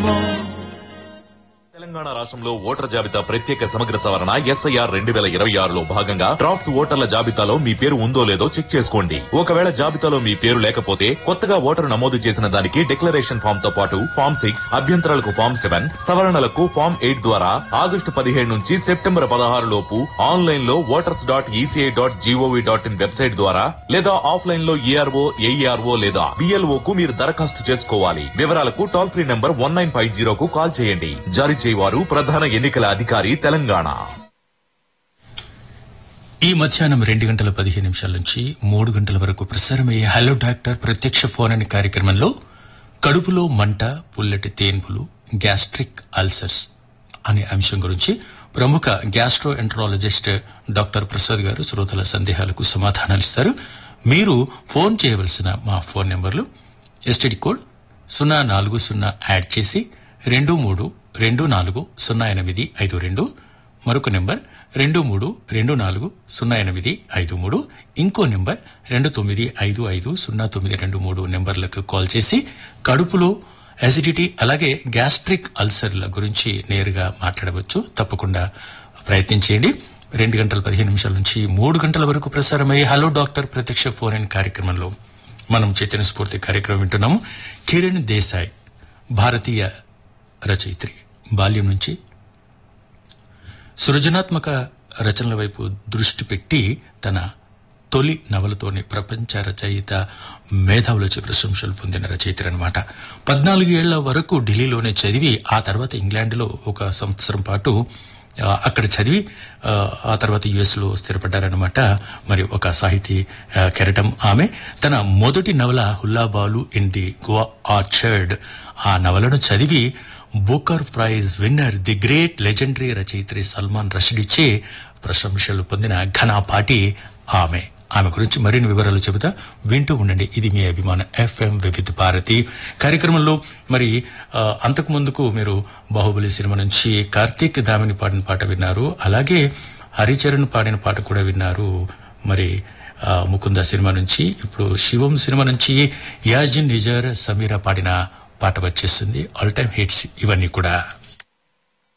తెలంగాణ రాష్ట్రంలో ఓటర్ జాబితా ప్రత్యేక సమగ్ర సవరణ ఎస్ఐఆర్ రెండు వేల ఇరవై ఆరులో భాగంగా డ్రాఫ్ట్స్ ఓటర్ల జాబితాలో మీ పేరు ఉందో లేదో చెక్ చేసుకోండి ఒకవేళ జాబితాలో మీ పేరు లేకపోతే కొత్తగా ఓటరు నమోదు చేసిన దానికి డిక్లరేషన్ ఫామ్ తో పాటు ఫామ్ సిక్స్ అభ్యంతరాలకు ఫామ్ సెవెన్ సవరణలకు ఫామ్ ఎయిట్ ద్వారా ఆగస్టు పదిహేడు నుంచి సెప్టెంబర్ పదహారు లోపు ఆన్లైన్ లో voters dot ECI dot GOV dot IN website ద్వారా లేదా ఆఫ్లైన్ లో ఏఆర్ఓ ఏఈఆర్ఓ లేదా బిఎల్ఓ కు మీరు దరఖాస్తు చేసుకోవాలి వివరాలకు toll free number one nine five జీరోకు కాల్ చేయండి జారీ చేయవారు ప్రధాన ఎన్నికల అధికారి తెలంగాణ ఈ మధ్యాహ్నం రెండు గంటల పదిహేను నిమిషాల నుంచి మూడు గంటల వరకు ప్రసారమయ్యే హలో డాక్టర్ ప్రత్యక్ష ఫోన్ అనే కార్యక్రమంలో కడుపులో మంట పుల్లటి తేన్పులు గ్యాస్ట్రిక్ అల్సర్స్ అనే అంశం గురించి ప్రముఖ గ్యాస్ట్రో ఎంట్రాలజిస్ట్ డాక్టర్ ప్రసాద్ గారు శ్రోతల సందేహాలకు సమాధానాలు ఇస్తారు మీరు ఫోన్ చేయవలసిన మా ఫోన్ నెంబర్లు ఎస్టీడీ కోడ్ సున్నా నాలుగు సున్నా యాడ్ చేసి రెండు మూడు రెండు నాలుగు సున్నా ఎనిమిది ఐదు రెండు మరొక నెంబర్ రెండు మూడు రెండు నాలుగు సున్నా ఎనిమిది ఐదు మూడు ఇంకో నెంబర్ రెండు తొమ్మిది ఐదు ఐదు సున్నా తొమ్మిది రెండు మూడు నెంబర్లకు కాల్ చేసి కడుపులో అసిడిటీ అలాగే గ్యాస్ట్రిక్ అల్సర్ల గురించి నేరుగా మాట్లాడవచ్చు తప్పకుండా ప్రయత్నం చేయండి రెండు గంటల పదిహేను నిమిషాల నుంచి మూడు గంటల వరకు ప్రసారమయ్యే హలో డాక్టర్ ప్రత్యక్ష ఫోన్ ఇన్ కార్యక్రమంలో మనం చైతన్య స్ఫూర్తి కార్యక్రమం వింటున్నాము కిరణ్ దేశాయ్ భారతీయ రచయిత్రి బాల్యం నుంచి సృజనాత్మక రచనల వైపు దృష్టి పెట్టి తన తొలి నవలతోనే ప్రపంచ రచయిత మేధావులచే ప్రశంసలు పొందిన రచయిత్రి అనమాట పద్నాలుగు ఏళ్ల వరకు ఢిల్లీలోనే చదివి ఆ తర్వాత ఇంగ్లాండ్లో ఒక సంవత్సరం పాటు ఆ, అక్కడ చదివి ఆ, ఆ తర్వాత యుఎస్ లో స్థిరపడ్డారనమాట మరి ఒక సాహితీ ఆ, కెరటం ఆమె తన మొదటి నవల hullabaloo in the Goa orchard ఆ నవలను చదివి Booker prize winner the great legendary రచయిత్రి సల్మాన్ రషీడిచ్చే ప్రశంసలు పొందిన ఘనాపాటి ఆమె ఆమె గురించి మరిన్ని వివరాలు చెబుతా వింటూ ఉండండి ఇది మీ అభిమాన ఎఫ్ఎం వివిధ భారతి కార్యక్రమంలో మరి ఆ, అంతకు ముందుకు మీరు బాహుబలి సినిమా నుంచి కార్తీక్ దామిని పాడిన పాట విన్నారు అలాగే హరిచరణ్ పాడిన పాట కూడా విన్నారు మరి ఆ, ముకుంద సినిమా నుంచి ఇప్పుడు శివం సినిమా నుంచి యాజిన్ నిజర్ సమీరా పాడిన పాట వచ్చేస్తుంది ఆల్ టైమ్ హిట్స్ ఇవన్నీ కూడా